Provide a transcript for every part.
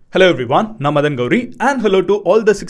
Hello everyone, நான் Madan Gowri and hello to all the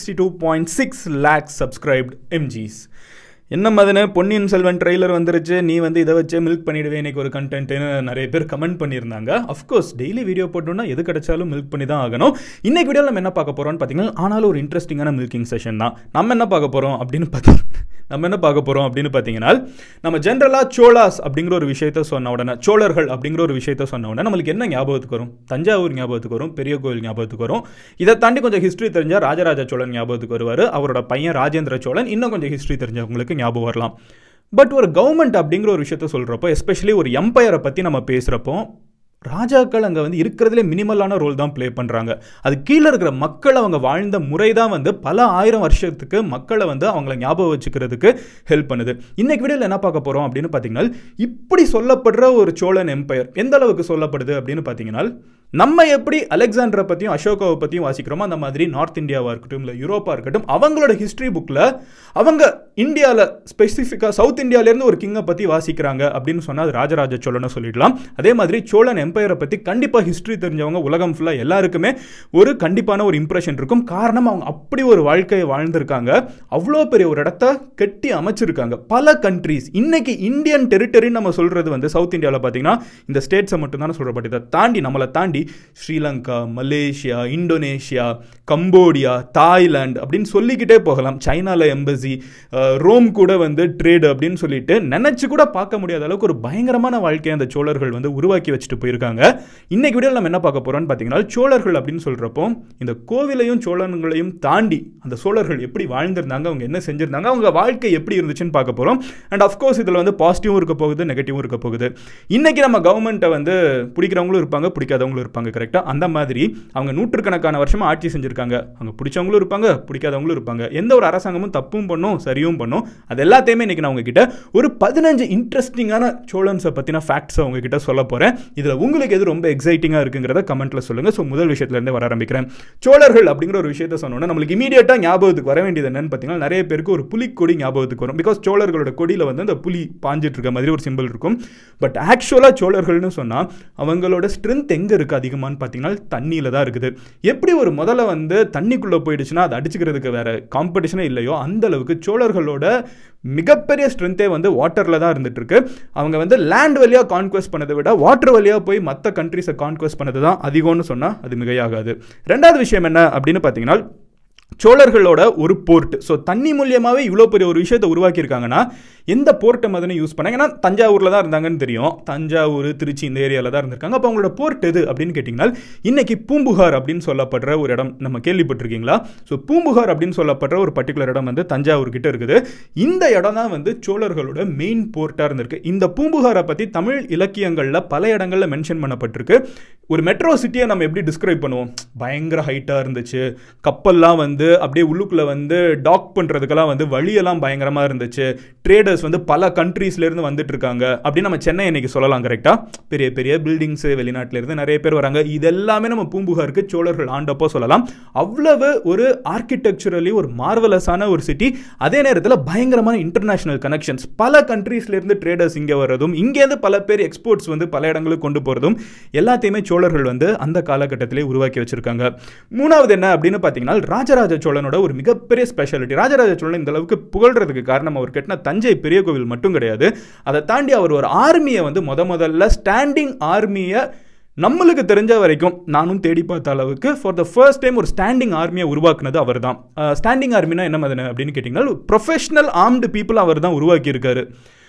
62.6 lakh subscribed MGs. என்ன மதனு பொன்னியின் Selvan trailer வந்துருச்சு நீ வந்து இதை வச்சே மில்க் பண்ணிடுவே இன்னைக்கு ஒரு கண்டென்ட்னு நிறைய பேர் கமெண்ட் பண்ணியிருந்தாங்க அஃப்கோர்ஸ் டெய்லி வீடியோ போட்டோம்னா எது கிடைச்சாலும் மில்க் பண்ணி தான் ஆகணும் இன்னைக்கு வீடியோவில் நம்ம என்ன பார்க்க போகிறோம்னு பார்த்தீங்கன்னா ஆனாலும் ஒரு இன்ட்ரெஸ்டிங்கான மில்கிங் செஷன் தான் நம்ம என்ன பார்க்க போகிறோம் அப்படின்னு பார்த்தீங்கன்னா நம்ம என்ன பார்க்க போகிறோம் அப்படின்னு பார்த்தீங்கன்னா நம்ம ஜென்ரலாக சோலாஸ் அப்படிங்கிற ஒரு விஷயத்த சொன்ன உடனே சோழர்கள் அப்படிங்கிற ஒரு விஷயத்த சொன்ன உடனே நம்மளுக்கு என்ன ஞாபகத்துக்கு வரும் தஞ்சாவூர் ஞாபகத்துக்கு வரும் பெரிய கோவில் ஞாபகத்துக்கு வரும் இதை தாண்டி கொஞ்சம் ஹிஸ்ட்ரி தெரிஞ்சால் ராஜராஜ சோழன் ஞாபகத்துக்கு வருவார் அவரோட பையன் ராஜேந்திர சோழன் இன்னும் கொஞ்சம் ஹிஸ்ட்ரி தெரிஞ்சவங்களுக்கு ஞாபகம் வரலாம் பட் ஒரு கவர்மெண்ட் அப்படிங்கிற ஒரு விஷயத்த சொல்கிறப்போ எஸ்பெஷலி ஒரு எம்பையரை பற்றி நம்ம பேசுகிறப்போ ராஜாக்கள் அங்கே வந்து இருக்கிறதுலே மினிமலான ரோல் தான் ப்ளே பண்ணுறாங்க அது கீழே இருக்கிற மக்கள் அவங்க வாழ்ந்த முறை தான் வந்து பல ஆயிரம் வருஷத்துக்கு மக்களை வந்து அவங்கள ஞாபகம் வச்சுக்கிறதுக்கு ஹெல்ப் பண்ணுது இன்னைக்கு வீடியோவில் என்ன பார்க்க போகிறோம் அப்படின்னு பார்த்தீங்கன்னா இப்படி சொல்லப்படுற ஒரு சோழன் எம்பையர் எந்த அளவுக்கு சொல்லப்படுது அப்படின்னு பார்த்தீங்கன்னா நம்ம எப்படி அலெக்சாண்டரை பற்றியும் அசோகாவை பற்றியும் வாசிக்கிறோமோ அந்த மாதிரி நார்த் இந்தியாவாக இருக்கட்டும் இல்லை யூரோப்பாக இருக்கட்டும் அவங்களோட ஹிஸ்ட்ரி புக்கில் அவங்க இந்தியாவில் ஸ்பெசிஃபிக்காக சவுத் இந்தியாவிலேருந்து ஒரு கிங்கை பற்றி வாசிக்கிறாங்க அப்படின்னு சொன்னால் அது ராஜராஜ சோழனை சொல்லிடலாம் அதே மாதிரி சோழன் எம்பையரை பற்றி கண்டிப்பாக ஹிஸ்ட்ரி தெரிஞ்சவங்க உலகம் ஃபுல்லாக எல்லாருக்குமே ஒரு கண்டிப்பான ஒரு இம்ப்ரெஷன் இருக்கும் காரணம் அவங்க அப்படி ஒரு வாழ்க்கையை வாழ்ந்திருக்காங்க அவ்வளோ பெரிய ஒரு இடத்த கட்டி அமைச்சிருக்காங்க பல கண்ட்ரீஸ் இன்னைக்கு இந்தியன் டெரிட்டரின்னு நம்ம சொல்கிறது வந்து சவுத் இந்தியாவில் பார்த்தீங்கன்னா இந்த ஸ்டேட்ஸை மட்டும் தானே சொல்கிற பட் இதை தாண்டி நம்மளை தாண்டி Sri Lanka Malaysia Indonesia Cambodia Thailand அப்படின்னு சொல்லிக்கிட்டே போகலாம் சைனாவில் எம்பசி ரோம் கூட வந்து ட்ரேடு அப்படின்னு சொல்லிட்டு நினச்சி கூட பார்க்க முடியாத அளவுக்கு ஒரு பயங்கரமான வாழ்க்கையை அந்த சோழர்கள் வந்து உருவாக்கி வச்சுட்டு போயிருக்காங்க இன்னைக்கு வீடியோவில் நம்ம என்ன பார்க்க போகிறோம்னு பார்த்தீங்கன்னா சோழர்கள் அப்படின்னு சொல்கிறப்போ இந்த கோவிலையும் சோழர்களையும் தாண்டி அந்த சோழர்கள் எப்படி வாழ்ந்திருந்தாங்க அவங்க என்ன செஞ்சிருந்தாங்க அவங்க வாழ்க்கை எப்படி இருந்துச்சுன்னு பார்க்க போகிறோம் அண்ட் அஃப்கோர்ஸ் இதில் வந்து பாசிட்டிவும் இருக்க போகுது நெகட்டிவும் இருக்க போகுது இன்னைக்கு நம்ம கவர்மெண்ட்டை வந்து பிடிக்கிறவங்களும் இருப்பாங்க பிடிக்காதவங்களும் இருப்பாங்க கரெக்டாக அந்த மாதிரி அவங்க நூற்றுக்கணக்கான வருஷமாக ஆட்சி செஞ்சுருக்காங்க அவங்க பிடிச்சவங்களும் இருப்பாங்க பிடிக்காதவங்களும் இருப்பாங்க எந்த ஒரு அரசாங்கமும் தப்பும் பண்ணும் சரியும் பண்ணும் அது எல்லாத்தையுமே இன்னைக்கு நான் உங்ககிட்ட ஒரு பதினஞ்சு இன்ட்ரெஸ்டிங்கான சோழன்ஸை பற்றின ஃபேக்ட்ஸை உங்ககிட்ட சொல்ல போகிறேன் இதில் உங்களுக்கு எது ரொம்ப எக்ஸைட்டிங்காக இருக்குங்கிறத கமெண்ட்டில் சொல்லுங்கள் ஸோ முதல் விஷயத்துலேருந்து வர ஆரம்பிக்கிறேன் சோழர்கள் அப்படிங்கிற ஒரு விஷயத்த சொன்னோன்னா நம்மளுக்கு இமீடியட்டாக ஞாபகத்துக்கு வர வேண்டியது என்னன்னு பார்த்தீங்கன்னா நிறைய பேருக்கு ஒரு புலிக்கொடி ஞாபகத்துக்கு வரும் பிகாஸ் சோழர்களோட கொடியில் வந்து அந்த புலி பாஞ்சிட்டு இருக்க மாதிரி ஒரு சிம்பிள் இருக்கும் பட் ஆக்சுவலாக சோழர்கள்னு சொன்னால் அவங்களோட ஸ்ட்ரென்த் எங்கே இருக்குது அதிகமானு பார்த்தீங்கன்னா தண்ணியில் தான் இருக்குது எப்படி ஒரு முதல்ல வந்து தண்ணிக்குள்ளே போயிடுச்சுன்னா அதை அடிச்சுக்கிறதுக்கு வேற காம்படிஷனே இல்லையோ அந்த அளவுக்கு சோழர்களோட மிகப்பெரிய ஸ்ட்ரென்த்தே வந்து வாட்டரில் தான் இருந்துட்டு இருக்கு அவங்க வந்து லேண்ட் வழியாக கான்குவஸ்ட் பண்ணதை விட வாட்டர் வழியாக போய் மற்ற கண்ட்ரிஸை கான்குவஸ்ட் பண்ணது தான் அதிகம்னு சொன்னால் அது மிகையாகாது ரெண்டாவது விஷயம் என்ன அப்படின்னு பார்த்தீங்கன்னா சோழர்களோட ஒரு போர்ட் ஸோ தண்ணி மூலியமாகவே இவ்வளோ பெரிய ஒரு விஷயத்தை உருவாக்கியிருக்காங்கன்னா எந்த போர்ட்டை மதனை யூஸ் பண்ணாங்க ஏன்னா தஞ்சாவூரில் தான் இருந்தாங்கன்னு தெரியும் தஞ்சாவூர் திருச்சி இந்த ஏரியாவில் தான் இருந்திருக்காங்க அப்போ அவங்களோட போர்ட் எது அப்படின்னு கேட்டிங்கன்னா இன்னைக்கு பூம்புகார் அப்படின்னு சொல்லப்படுற ஒரு இடம் நம்ம கேள்விப்பட்டிருக்கீங்களா ஸோ பூம்புகார் அப்படின்னு சொல்லப்படுற ஒரு பர்டிகுலர் இடம் வந்து தஞ்சாவூர் கிட்ட இருக்குது இந்த இடம் தான் வந்து சோழர்களோட மெயின் போர்ட்டாக இருந்திருக்கு இந்த பூம்புகாரை பற்றி தமிழ் இலக்கியங்களில் பல இடங்களில் மென்ஷன் பண்ணப்பட்டிருக்கு ஒரு மெட்ரோ சிட்டியை நம்ம எப்படி டிஸ்கிரைப் பண்ணுவோம் பயங்கர ஹைட்டாக இருந்துச்சு கப்பல்லாம் வந்து அப்படியே உள்ளுக்குள்ளே வந்து டாக் பண்ணுறதுக்கெல்லாம் வந்து வழியெல்லாம் பயங்கரமாக இருந்துச்சு ட்ரேடர்ஸ் வந்து பல கண்ட்ரீஸ்லேருந்து வந்துட்டு இருக்காங்க அப்படின்னு நம்ம சென்னை இன்னைக்கு சொல்லலாம் கரெக்டாக பெரிய பெரிய பில்டிங்ஸு வெளிநாட்டிலேருந்து நிறைய பேர் வராங்க இது எல்லாமே நம்ம பூம்புகாருக்கு சோழர்கள் ஆண்டப்போ சொல்லலாம் அவ்வளவு ஒரு ஆர்கிடெக்சரலி ஒரு மார்வலஸான ஒரு சிட்டி அதே நேரத்தில் பயங்கரமான இன்டர்நேஷனல் கனெக்ஷன்ஸ் பல கண்ட்ரீஸ்லேருந்து ட்ரேடர்ஸ் இங்கே வர்றதும் இங்கேருந்து பல பேர் எக்ஸ்போர்ட்ஸ் வந்து பல இடங்களுக்கு கொண்டு போகிறதும் எல்லாத்தையுமே சோழர்கள் வந்து அந்த காலகட்டத்திலே உருவாக்கி வச்சிருக்காங்க மூணாவது என்ன அப்படின்னு பார்த்தீங்கன்னா ராஜராஜ சோழனோட ஒரு மிகப்பெரிய ஸ்பெஷாலிட்டி ராஜராஜ சோழன் இந்த அளவுக்கு புகழ்றதுக்கு காரணம் அவர் கட்டின தஞ்சை பெரிய கோவில் மட்டும் கிடையாது அதை தாண்டி அவர் ஒரு ஆர்மியை வந்து முத முதல்ல ஸ்டாண்டிங் ஆர்மியை நம்மளுக்கு தெரிஞ்ச வரைக்கும் நானும் தேடி பார்த்த அளவுக்கு ஃபார் த ஃபர்ஸ்ட் டைம் ஒரு ஸ்டாண்டிங் ஆர்மியை உருவாக்குனது அவர் தான் ஸ்டாண்டிங் ஆர்மினா என்ன மாதிரி அப்படின்னு கேட்டிங்கன்னா ப்ரொஃபஷனல் ஆர்ம்டு பீப்புள் அவர் தான் உருவாக்கியிருக்காரு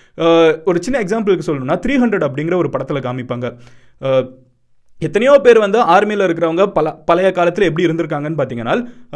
ஒரு சின்ன எக்ஸாம்பிளுக்கு சொல்லணும்னா த்ரீ ஹண்ட்ரட் அப்படிங்கிற ஒரு படத்தில் காமிப்பாங்க எத்தனையோ பேர் வந்து ஆர்மியில் இருக்கிறவங்க பல பழைய காலத்தில் எப்படி இருந்திருக்காங்கன்னு பார்த்தீங்கன்னா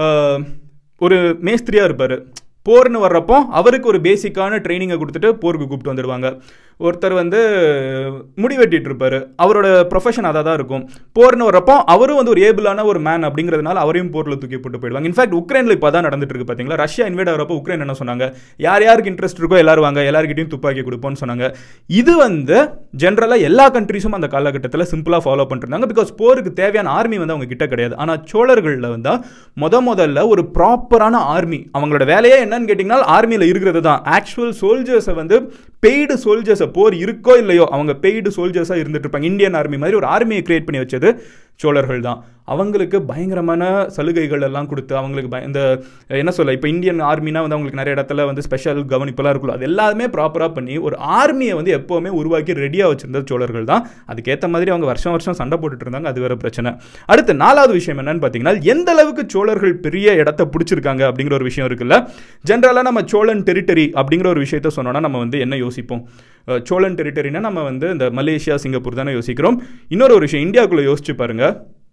ஒரு மேஸ்திரியாக இருப்பார் போர்னு வர்றப்போ அவருக்கு ஒரு பேசிக்கான ட்ரைனிங்கை கொடுத்துட்டு போருக்கு கூப்பிட்டு வந்துடுவாங்க ஒருத்தர் வந்து முடி வெட்டிட்டு இருப்பார் அவரோட ப்ரொஃபஷன் அதாக தான் இருக்கும் போர்னு வரப்போ அவரும் வந்து ஒரு ஏபிளான ஒரு மேன் அப்படிங்கிறதுனால அவரையும் போரில் தூக்கி போட்டு போயிடுவாங்க இன்ஃபேக்ட் உக்ரைனில் இப்போ தான் நடந்துட்டு இருக்கு பார்த்தீங்களா ரஷ்யா இன்வைட் ஆகிறப்போ உக்ரைன் என்ன சொன்னாங்க யார் யாருக்கு இன்ட்ரெஸ்ட் இருக்கோ எல்லாரும் வாங்க எல்லாருக்கிட்டையும் துப்பாக்கி கொடுப்போம்னு சொன்னாங்க இது வந்து ஜென்ரலாக எல்லா கண்ட்ரீஸும் அந்த காலகட்டத்தில் சிம்பிளாக ஃபாலோ பண்ணிருந்தாங்க பிகாஸ் போருக்கு தேவையான ஆர்மி வந்து அவங்க கிட்ட கிடையாது ஆனால் சோழர்களில் வந்து முத முதல்ல ஒரு ப்ராப்பரான ஆர்மி அவங்களோட வேலையே என்னன்னு கேட்டிங்கன்னா ஆர்மியில் இருக்கிறது தான் ஆக்சுவல் சோல்ஜர்ஸை வந்து பெய்டு சோல்ஜர்ஸை போர் இருக்கோ இல்லையோ அவங்க பெய்டு சோல்ஜர்ஸாக இருந்துட்டு இருப்பாங்க இந்தியன் ஆர்மி மாதிரி ஒரு ஆர்மியை கிரியேட் பண்ணி வச்சது சோழர்கள் தான் அவங்களுக்கு பயங்கரமான சலுகைகள் எல்லாம் கொடுத்து அவங்களுக்கு பய- இந்த என்ன சொல்ல இப்போ இந்தியன் ஆர்மினா வந்து அவங்களுக்கு நிறைய இடத்துல வந்து ஸ்பெஷல் கவனிப்பெல்லாம் இருக்குல்ல அது எல்லாமே ப்ராப்பராக பண்ணி ஒரு ஆர்மியை வந்து எப்போவுமே உருவாக்கி ரெடியாக வச்சிருந்தது சோழர்கள் தான் அதுக்கேற்ற மாதிரி அவங்க வருஷம் வருஷம் சண்டை போட்டுட்டு இருந்தாங்க அது வேற பிரச்சனை அடுத்து நாலாவது விஷயம் என்னன்னு பார்த்தீங்கன்னா எந்த அளவுக்கு சோழர்கள் பெரிய இடத்த பிடிச்சிருக்காங்க அப்படிங்கிற ஒரு விஷயம் இருக்குல்ல ஜென்ரலாக நம்ம சோழன் டெரிட்டரி அப்படிங்கிற ஒரு விஷயத்த சொன்னோம்னா நம்ம வந்து என்ன யோசிப்போம் அஹ் சோழன் டெரிட்டரினா நம்ம வந்து இந்த மலேசியா சிங்கப்பூர் தானே யோசிக்கிறோம் இன்னொரு ஒரு விஷயம் இந்தியாவுக்குள்ளே யோசிச்சு பாருங்க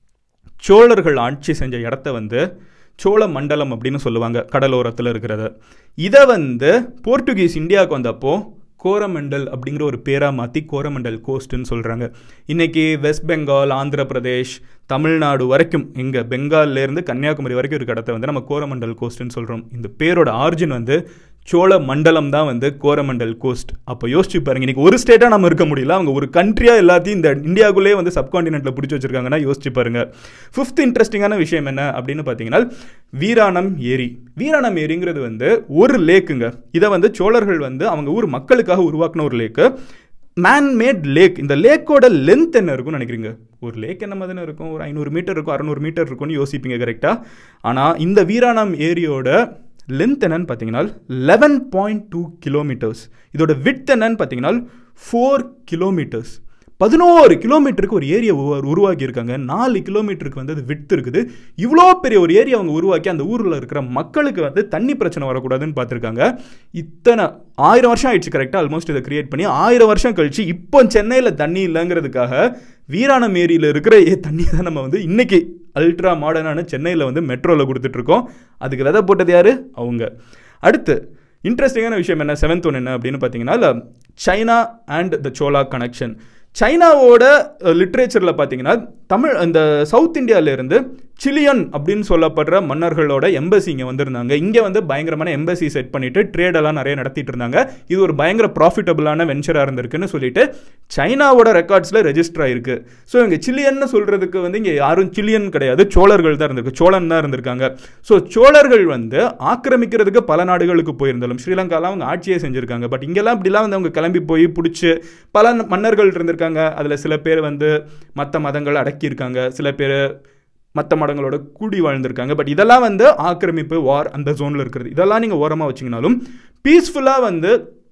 சோழர்கள் ஆட்சி செஞ்ச இடத்த வந்து சோழ மண்டலம் அப்படின்னு சொல்லுவாங்க கடலோரத்தில் இருக்கிறத இதை வந்து போர்ச்சுகீஸ் இந்தியாவுக்கு வந்தப்போ கோரமண்டல் அப்படிங்கிற ஒரு பேராக மாற்றி கோரமண்டல் கோஸ்ட்னு சொல்கிறாங்க இன்றைக்கி வெஸ்ட் பெங்கால் ஆந்திர பிரதேஷ் தமிழ்நாடு வரைக்கும் இங்கே பெங்கால்லேருந்து கன்னியாகுமரி வரைக்கும் இருக்க இடத்த வந்து நம்ம கோரமண்டல் கோஸ்ட்னு சொல்கிறோம் இந்த பேரோட ஆரிஜின் வந்து சோழ மண்டலம் தான் வந்து கோரமண்டல் கோஸ்ட் அப்போ யோசிச்சு பாருங்க இன்னைக்கு ஒரு ஸ்டேட்டாக நம்ம இருக்க முடியல அவங்க ஒரு கண்ட்ரியாக எல்லாத்தையும் இந்த இந்தியாவுக்குள்ளே வந்து சப்கான்டினென்ட்டில் பிடிச்சி வச்சிருக்காங்கன்னா யோசிச்சு பாருங்க ஃபிஃப்த் இன்ட்ரெஸ்டிங்கான விஷயம் என்ன அப்படின்னு பார்த்தீங்கன்னா வீராணம் ஏரி வீராணம் ஏரிங்கிறது வந்து ஒரு லேக்குங்க இதை வந்து சோழர்கள் வந்து அவங்க ஊர் மக்களுக்காக உருவாக்குன ஒரு லேக்கு மேன்மேட் லேக் இந்த லேக்கோட லென்த் என்ன இருக்கும்னு நினைக்கிறீங்க ஒரு லேக் என்ன மாதிரி இருக்கும் ஒரு ஐநூறு மீட்டர் இருக்கும் அறநூறு மீட்டர் இருக்கும்னு யோசிப்பீங்க கரெக்டாக ஆனால் இந்த வீராணம் ஏரியோட லென்த் என்னன்னு பார்த்தீங்கன்னா லெவன் பாயிண்ட் டூ கிலோமீட்டர்ஸ் இதோட விட்த் என்னன்னு பார்த்தீங்கன்னா ஃபோர் கிலோமீட்டர்ஸ் பதினோரு கிலோமீட்டருக்கு ஒரு ஏரியா உருவாக்கி இருக்காங்க நாலு கிலோமீட்டருக்கு வந்து அது விட்டு இருக்குது இவ்வளோ பெரிய ஒரு ஏரியா அவங்க உருவாக்கி அந்த ஊரில் இருக்கிற மக்களுக்கு வந்து தண்ணி பிரச்சனை வரக்கூடாதுன்னு பார்த்துருக்காங்க இத்தனை ஆயிரம் வருஷம் ஆயிடுச்சு கரெக்டாக ஆல்மோஸ்ட் இதை கிரியேட் பண்ணி ஆயிரம் வருஷம் கழிச்சு இப்போ சென்னையில் தண்ணி இல்லைங்கிறதுக்காக வீராணம் ஏரியில் இருக்கிற ஏ தண்ணி தான் நம்ம வந்து இன்னைக்கு அல்ட்ரா மாடர்னான சென்னையில் வந்து மெட்ரோவில் கொடுத்துட்ருக்கோம் அதுக்கு விதை போட்டது யார் அவங்க அடுத்து இன்ட்ரெஸ்டிங்கான விஷயம் என்ன செவன்த் ஒன் என்ன அப்படின்னு பார்த்தீங்கன்னா China and the Chola connection சைனாவோட லிட்ரேச்சரில் பார்த்தீங்கன்னா தமிழ் இந்த சவுத் இந்தியாவிலேருந்து சிலியன் அப்படின்னு சொல்லப்படுற மன்னர்களோட எம்பசி இங்கே வந்திருந்தாங்க இங்கே வந்து பயங்கரமான எம்பசி செட் பண்ணிட்டு ட்ரேடெல்லாம் நிறைய நடத்திட்டு இருந்தாங்க இது ஒரு பயங்கர ப்ராஃபிட்டபிளான வெஞ்சராக இருந்திருக்குன்னு சொல்லிட்டு சைனாவோட ரெக்கார்ட்ஸில் ரெஜிஸ்டர் ஆயிருக்கு ஸோ இங்கே சிலியன்னு சொல்கிறதுக்கு வந்து இங்கே யாரும் சிலியன் கிடையாது சோழர்கள் தான் இருந்திருக்கு சோழன் தான் இருந்திருக்காங்க ஸோ சோழர்கள் வந்து ஆக்கிரமிக்கிறதுக்கு பல நாடுகளுக்கு போயிருந்தாலும் ஸ்ரீலங்காலாம் அவங்க ஆட்சியே செஞ்சுருக்காங்க பட் இங்கெல்லாம் இப்படிலாம் வந்து அவங்க கிளம்பி போய் பிடிச்சி பல மன்னர்கள் இருந்திருக்காங்க அதில் சில பேர் வந்து மற்ற மதங்களை அடக்கியிருக்காங்க சில பேர் மற்ற மடங்களோட கூடி வாழ்ந்திருக்காங்க பட் இதெல்லாம் வந்து ஆக்கிரமிப்பு வார் அந்த ஜோனில் இருக்கிறது இதெல்லாம் நீங்கள் ஓரமாக வச்சிங்கனாலும் பீஸ்ஃபுல்லாக வந்து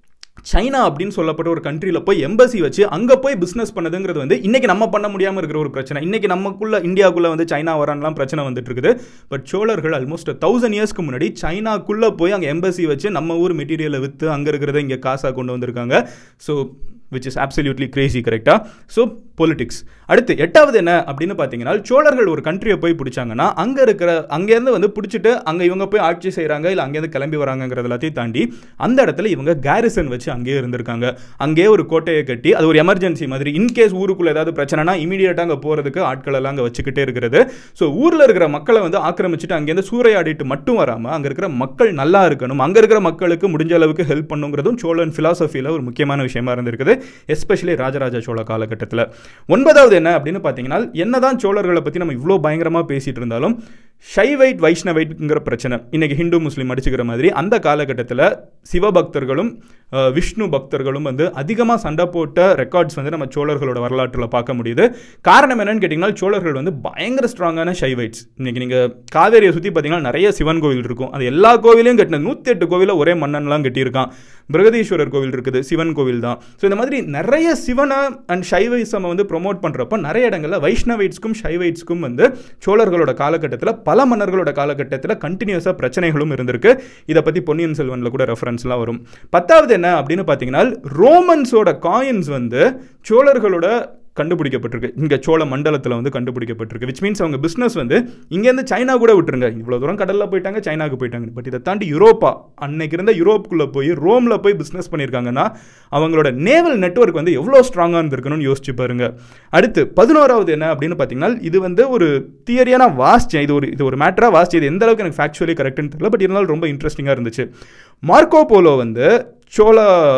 சைனா அப்படின்னு சொல்லப்பட்ட ஒரு கண்ட்ரியில் போய் எம்பசி வச்சு அங்கே போய் பிஸ்னஸ் பண்ணதுங்கிறது வந்து இன்றைக்கி நம்ம பண்ண முடியாமல் இருக்கிற ஒரு பிரச்சனை இன்றைக்கி நமக்குள்ள இந்தியாவுக்குள்ளே வந்து சைனா வரான்லாம் பிரச்சனை வந்துட்டு இருக்குது பட் சோழர்கள் ஆல்மோஸ்ட் தௌசண்ட் இயர்ஸ்க்கு முன்னாடி சைனாக்குள்ளே போய் அங்கே எம்பசி வச்சு நம்ம ஊர் மெட்டீரியலை விற்று அங்கே இருக்கிறத இங்கே காசாக கொண்டு வந்திருக்காங்க so which is absolutely crazy கரெக்டாக ஸோ பொலிட்டிக்ஸ் அடுத்து எட்டாவது என்ன அப்படின்னு பார்த்தீங்கன்னா சோழர்கள் ஒரு கண்ட்ரியை போய் பிடிச்சாங்கன்னா அங்கே இருக்கிற அங்கேருந்து வந்து பிடிச்சிட்டு அங்கே இவங்க போய் ஆட்சி செய்கிறாங்க இல்லை அங்கேருந்து கிளம்பி வராங்கங்கிறது எல்லாத்தையும் தாண்டி அந்த இடத்துல இவங்க கேரிசன் வச்சு அங்கேயே இருந்திருக்காங்க அங்கேயே ஒரு கோட்டையை கட்டி அது ஒரு எமர்ஜென்சி மாதிரி இன்கேஸ் ஊருக்குள்ள ஏதாவது பிரச்சனைனா இமீடியட்டாக அங்கே போகிறதுக்கு ஆட்கள் எல்லாம் அங்கே வச்சுக்கிட்டே இருக்கிறது ஸோ ஊரில் இருக்கிற மக்களை வந்து ஆக்கிரமிச்சுட்டு அங்கேருந்து சூறையாடிட்டு மட்டும் வராமல் அங்கே இருக்கிற மக்கள் நல்லா இருக்கணும் அங்கே இருக்கிற மக்களுக்கு முடிஞ்ச அளவுக்கு ஹெல்ப் பண்ணுங்கிறதும் சோழன் ஃபிலாசபியில் ஒரு முக்கியமான விஷயமா இருந்திருக்குது எஸ்பெஷலி ராஜராஜ சோழ காலகட்டத்தில் ஒன்பதாவது என்ன அப்படின்னு பார்த்தீங்கன்னா என்னதான் சோழர்களை பற்றி நம்ம இவ்வளோ பயங்கரமாக பேசிட்டு இருந்தாலும் ஷைவைட் வைஷ்ணவைட்ங்கிற பிரச்சனை இன்னைக்கு ஹிந்து முஸ்லீம் அடிச்சுக்கிற மாதிரி அந்த காலகட்டத்தில் சிவபக்தர்களும் அஹ், விஷ்ணு பக்தர்களும் வந்து அதிகமாக சண்டை போட்ட ரெக்கார்ட்ஸ் வந்து நம்ம சோழர்களோட வரலாற்றில் பார்க்க முடியுது காரணம் என்னன்னு கேட்டிங்கன்னா சோழர்கள் வந்து பயங்கர ஸ்ட்ராங்கான ஷைவைட்ஸ் இன்னைக்கு நீங்கள் காவேரியை சுற்றி பார்த்தீங்கன்னா நிறைய சிவன் கோவில் இருக்கும் அது எல்லா கோவிலையும் கட்டின நூற்றி எட்டு கோவிலில் ஒரே மன்னன்லாம் கட்டியிருக்கான் பிரகதீஸ்வரர் கோவில் இருக்குது சிவன் கோவில் தான் ஸோ இந்த மாதிரி நிறைய சிவனை அண்ட் ஷைவைசம் வந்து ப்ரொமோட் பண்ணுறப்போ நிறைய இடங்களில் வைஷ்ணவைட்ஸ்க்கும் ஷைவைட்ஸ்க்கும் வந்து சோழர்களோட காலகட்டத்தில் பல மன்னர்களோட காலகட்டத்தில் கண்டினியூஸாக பிரச்சனைகளும் இருந்திருக்கு இதை பற்றி பொன்னியின் செல்வனில் கூட ரெஃபரன்ஸ்லாம் வரும் பத்தாவது என்ன அப்படின்னு பார்த்தீங்கன்னா ரோமன்ஸோட காயின்ஸ் வந்து சோழர்களோட கண்டுபிடிக்கப்பட்டிருக்கு இங்கே சோழ மண்டலத்தில் வந்து கண்டுபிடிக்கப்பட்டிருக்கு விச் மீன்ஸ் அவங்க பிஸ்னஸ் வந்து இங்கேருந்து சைனா கூட விட்டுருங்க இவ்வளோ தூரம் கடலில் போயிட்டாங்க சைனாக்கு போயிட்டாங்க பட் இதை தாண்டி யூரோப்பா அன்னைக்கு இருந்த யூரோப்புக்குள்ளே போய் ரோமில் போய் பிஸ்னஸ் பண்ணியிருக்காங்கன்னா அவங்களோட நேவல் நெட்வொர்க் வந்து எவ்வளோ ஸ்ட்ராங்காக இருந்திருக்கணும்னு யோசிச்சு பாருங்க அடுத்து பதினோராவது என்ன அப்படின்னு பார்த்தீங்கன்னா இது வந்து ஒரு தியரியாக நான் வாசித்தேன் இது ஒரு இது ஒரு மேட்டராக வாசிச்சது எந்த அளவுக்கு எனக்கு ஃபேக்சுவலி கரெக்ட்னு தெரியல பட் இருந்தாலும் ரொம்ப இன்ட்ரெஸ்டிங்காக இருந்துச்சு மார்க்கோ போலோ வந்து சோழ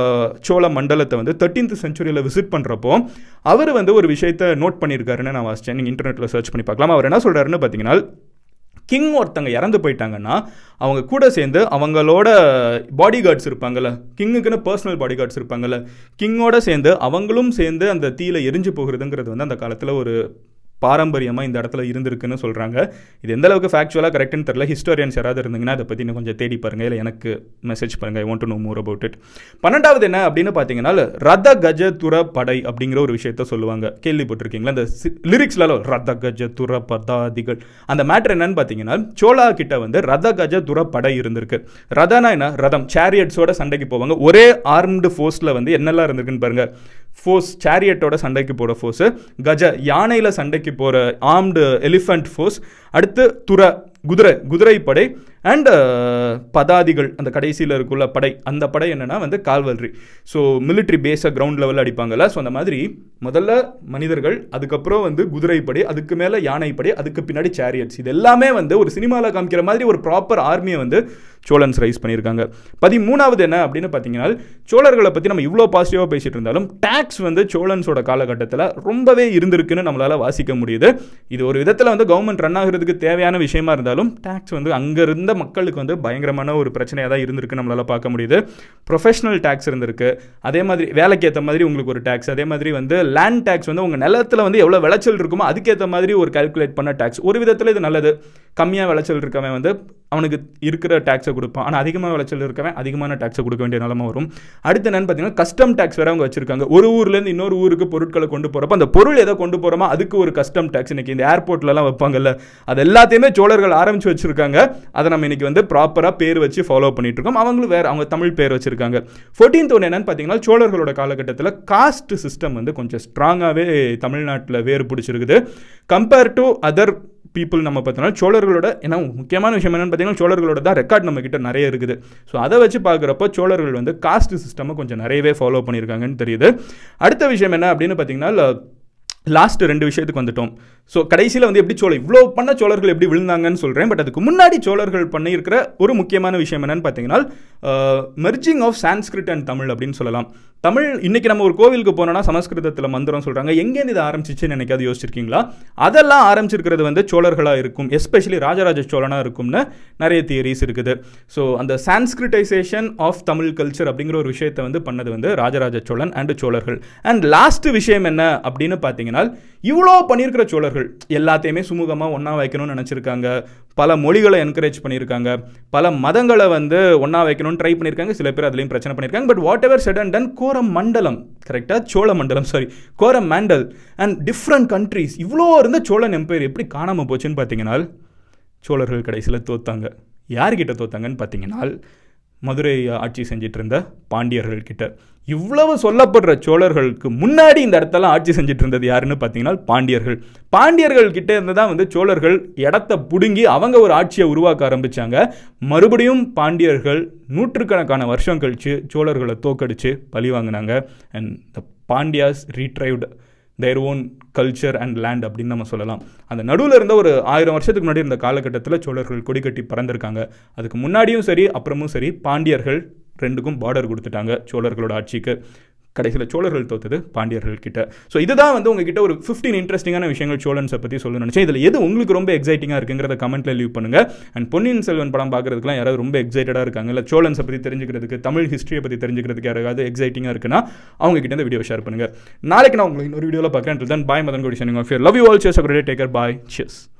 சோழ மண்டலத்தை வந்து தேர்ட்டீன்த் செஞ்சுரியில் விசிட் பண்ணுறப்போ அவர் வந்து ஒரு விஷயத்தை நோட் பண்ணியிருக்காருன்னு நான் வாசித்தேன் நீங்கள் இன்டர்நெட்டில் சர்ச் பண்ணி பார்க்கலாம் அவர் என்ன சொல்கிறாருன்னு பார்த்தீங்கன்னா கிங் ஒருத்தங்க இறந்து போயிட்டாங்கன்னா அவங்க கூட சேர்ந்து அவங்களோட பாடி கார்ட்ஸ் இருப்பாங்கல்ல கிங்குக்குன்னு பர்சனல் பாடி கார்ட்ஸ் இருப்பாங்கல்ல கிங்கோட சேர்ந்து அவங்களும் சேர்ந்து அந்த தீயில எரிஞ்சு போகிறதுங்கிறது வந்து அந்த காலத்தில் ஒரு பாரம்பரியமாக இந்த இடத்துல இருந்திருக்குன்னு சொல்கிறாங்க இது எந்த அளவுக்கு ஃபேக்சுவலாக கரெக்ட்னு தெரில ஹிஸ்டோரியன்ஸ் யாராவது இருந்தீங்கன்னா அதை பற்றி இன்னும் கொஞ்சம் தேடி பாருங்கள் இல்லை எனக்கு மெசேஜ் பண்ணுங்கள் I want to know more about it பன்னெண்டாவது என்ன அப்படின்னு பார்த்தீங்கன்னா ரத கஜ துர படை அப்படிங்கிற ஒரு விஷயத்த சொல்லுவாங்க கேள்விப்பட்டிருக்கீங்களா இந்த லிரிக்ஸ்லாம் ரத கஜ துர பதாதிகள் அந்த மேட்ரு என்னன்னு பார்த்தீங்கன்னா சோழா கிட்ட வந்து ரத கஜ துர படை இருந்திருக்கு ரதனா என்ன ரதம் சேரியட்ஸோட சண்டைக்கு போவாங்க ஒரே ஆர்ம்டு ஃபோர்ஸில் வந்து என்னெல்லாம் இருந்திருக்குன்னு பாருங்க ஃபோர்ஸ் சேரியட்டோட சண்டைக்கு போகிற ஃபோர்ஸு கஜ யானையில் சண்டைக்கு போகிற ஆர்ம்டு எலிஃபண்ட் ஃபோர்ஸ் அடுத்து துர குதிரை குதிரை படை அண்ட் பதாதிகள் அந்த கடைசியில் இருக்குள்ள படை அந்த படை என்னன்னா வந்து கால்வல்ரி ஸோ மிலிட்ரி பேஸை கிரவுண்ட் லெவலில் அடிப்பாங்கல்ல ஸோ அந்த மாதிரி முதல்ல மனிதர்கள் அதுக்கப்புறம் வந்து குதிரை படை அதுக்கு மேலே யானை படை அதுக்கு பின்னாடி சேரியட்ஸ் இது எல்லாமே வந்து ஒரு சினிமாவில் காமிக்கிற மாதிரி ஒரு ப்ராப்பர் ஆர்மியை வந்து சோழன்ஸ் ரைஸ் பண்ணியிருக்காங்க பதிமூணாவது என்ன அப்படின்னு பார்த்தீங்கன்னா சோழர்களை பற்றி நம்ம இவ்வளோ பாசிட்டிவாக பேசிட்டு இருந்தாலும் டேக்ஸ் வந்து சோழன்ஸோட காலகட்டத்தில் ரொம்பவே இருந்திருக்குன்னு நம்மளால் வாசிக்க முடியுது இது ஒரு விதத்தில் வந்து கவர்மெண்ட் ரன் ஆகிறதுக்கு தேவையான விஷயமா இருந்தாலும் டேக்ஸ் வந்து அங்கே இருந்த மக்களுக்கு வந்து பயங்கரமான ஒரு பிரச்சனையாக தான் இருந்திருக்கு நம்மளால் பார்க்க முடியுது ப்ரொஃபஷனல் டேக்ஸ் இருந்திருக்கு அதே மாதிரி வேலைக்கு ஏற்ற மாதிரி உங்களுக்கு ஒரு டேக்ஸ் அதே மாதிரி வந்து லேண்ட் டேக்ஸ் வந்து உங்கள் நிலத்தில் வந்து எவ்வளோ விளைச்சல் இருக்குமோ அதுக்கேற்ற மாதிரி ஒரு கால்குலேட் பண்ண டேக்ஸ் ஒரு விதத்தில் இது நல்லது கம்மியாக விளைச்சல் இருக்கவன் வந்து அவனுக்கு இருக்கிற டேக்ஸை கொடுப்பான் ஆனால் அதிகமாக விளைச்சல் இருக்கவன் அதிகமான டேக்ஸை கொடுக்க வேண்டிய நிலமை வரும் அடுத்து என்னன்னு பார்த்தீங்கன்னா கஸ்டம் டேக்ஸ் வேற அவங்க வச்சிருக்காங்க ஒரு ஊர்லேருந்து இன்னொரு ஊருக்கு பொருட்களை கொண்டு போகிறப்ப அந்த பொருள் எதை கொண்டு போகிறோமோ அதுக்கு ஒரு கஸ்டம் டேக்ஸ் இன்னைக்கு இந்த ஏர்போர்ட்லலாம் வைப்பாங்கல்ல அது எல்லாத்தையுமே சோழர்கள் ஆரம்பிச்சு வச்சிருக்காங்க அதை நம்ம இன்னைக்கு வந்து ப்ராப்பராக பேர் வச்சு ஃபாலோ பண்ணிட்டு இருக்கோம் அவங்களும் வேற அவங்க தமிழ் பேர் வச்சிருக்காங்க ஃபோர்டீன்த் ஒன்று என்னன்னு பார்த்தீங்கன்னா சோழர்களோட காலகட்டத்தில் காஸ்ட் சிஸ்டம் வந்து கொஞ்சம் ஸ்ட்ராங்காகவே தமிழ்நாட்டில் வேறு பிடிச்சிருக்குது கம்பேர் டு அதர் பீப்புள் நம்ம பார்த்தோம்னா சோழர்களோட ஏன்னா முக்கியமான விஷயம் என்னன்னு பார்த்தீங்கன்னா சோழர்களோட தான் ரெக்கார்ட் நம்ம கிட்ட நிறைய இருக்குது ஸோ அதை வச்சு பார்க்குறப்போ சோழர்கள் வந்து காஸ்ட் சிஸ்டமை கொஞ்சம் நிறையவே ஃபாலோ பண்ணியிருக்காங்கன்னு தெரியுது அடுத்த விஷயம் என்ன அப்படின்னு பார்த்தீங்கன்னா லாஸ்ட் ரெண்டு விஷயத்துக்கு வந்துட்டோம் ஸோ கடைசியில் வந்து எப்படி சோழ இவ்வளோ பண்ண சோழர்கள் எப்படி விழுந்தாங்கன்னு சொல்கிறேன் பட் அதுக்கு முன்னாடி சோழர்கள் பண்ணியிருக்கிற ஒரு முக்கியமான விஷயம் என்னன்னு பார்த்தீங்கன்னா merging of Sanskrit and Tamil அப்படின்னு சொல்லலாம் தமிழ் இன்னைக்கு நம்ம ஒரு கோவிலுக்கு போனோம்னா சமஸ்கிருதத்தில் மந்திரம் சொல்கிறாங்க எங்கேருந்து இது ஆரம்பிச்சிச்சுன்னு எனக்காவது யோசிச்சிருக்கீங்களா அதெல்லாம் ஆரம்பிச்சிருக்கிறது வந்து சோழர்களாக இருக்கும் எஸ்பெஷலி ராஜராஜ சோழனாக இருக்கும்னு நிறைய தியரிஸ் இருக்குது ஸோ அந்த சான்ஸ்கிரிட்டைசேஷன் ஆஃப் தமிழ் கல்ச்சர் அப்படிங்கிற ஒரு விஷயத்தை வந்து பண்ணது வந்து ராஜராஜ சோழன் அண்ட் சோழர்கள் அண்ட் லாஸ்ட் விஷயம் என்ன அப்படின்னு பார்த்தீங்கன்னா இவ்வளோ பண்ணியிருக்கிற சோழர்கள் எல்லாத்தையுமே சுமூகமாக ஒன்றா வைக்கணும்னு நினச்சிருக்காங்க பல மொழிகளை என்கரேஜ் பண்ணியிருக்காங்க பல மதங்களை வந்து ஒன்றா வைக்கணும்னு ட்ரை பண்ணியிருக்காங்க சில பேர் அதுலேயும் பிரச்சனை பண்ணியிருக்காங்க but whatever said and done Koram Mandalam கரெக்டாக Chola Mandalam sorry Coromandel and different countries இவ்வளோ இருந்த சோழன் எம்பையர் எப்படி காணாமல் போச்சுன்னு பார்த்தீங்கன்னா சோழர்கள் கடைசியில் தோத்தாங்க யார்கிட்ட தோத்தாங்கன்னு பார்த்தீங்கன்னா மதுரை ஆட்சி செஞ்சிட்டு இருந்த பாண்டியர்கள் கிட்ட இவ்வளவு சொல்லப்படுற சோழர்களுக்கு முன்னாடி இந்த இடத்தெல்லாம் ஆட்சி செஞ்சுட்டு இருந்தது யாருன்னு பார்த்தீங்கன்னா பாண்டியர்கள் பாண்டியர்கள் கிட்ட இருந்து தான் வந்து சோழர்கள் இடத்த பிடுங்கி அவங்க ஒரு ஆட்சியை உருவாக்க ஆரம்பிச்சாங்க மறுபடியும் பாண்டியர்கள் நூற்றுக்கணக்கான வருஷம் கழிச்சு சோழர்களை தோக்கடிச்சு பழி வாங்கினாங்க and the Pandyas retrieved their own culture and land அப்படின்னு நம்ம சொல்லலாம் அந்த நடுவில் இருந்த ஒரு ஆயிரம் வருஷத்துக்கு முன்னாடி இருந்த காலகட்டத்தில் சோழர்கள் கொடி கட்டி பறந்திருக்காங்க அதுக்கு முன்னாடியும் சரி அப்புறமும் சரி பாண்டியர்கள் ரெண்டுக்கும் பார்டர் கொடுத்துட்டாங்க சோழர்களோட ஆட்சிக்கு கடைசியில் சோழர்கள் தோத்தது பாண்டியர்கள் கிட்ட ஸோ இதுதான் வந்து உங்ககிட்ட ஒரு ஃபிஃப்டீன் இன்ட்ரெஸ்டிங்கான விஷயங்கள் சோழன்ஸை பற்றி சொல்ல நினச்சேன் இதில் எது உங்களுக்கு ரொம்ப எக்ஸைட்டிங்காக இருக்குங்கிறத கமெண்ட்டில் லீவ் பண்ணுங்க அண்ட் பொன்னியின் செல்வன் படம் பார்க்குறதுக்குலாம் யாராவது ரொம்ப எக்ஸைட்டடாக இருக்காங்க இல்லை சோழன்ஸை பற்றி தெரிஞ்சுக்கிறதுக்கு தமிழ் ஹிஸ்ட்ரியை பற்றி தெரிஞ்சுக்கிறதுக்கு யாராவது எக்ஸைட்டிங்காக இருக்குன்னா அவங்க கிட்ட இந்த வீடியோ ஷேர் பண்ணுங்க நாளைக்கு நான் உங்களுக்கு இன்னொரு வீடியோவில் பார்க்குறேன் தென் bye Madan Gowri signing off love you all சேஸ் டேக்கர் பாய் சியஸ்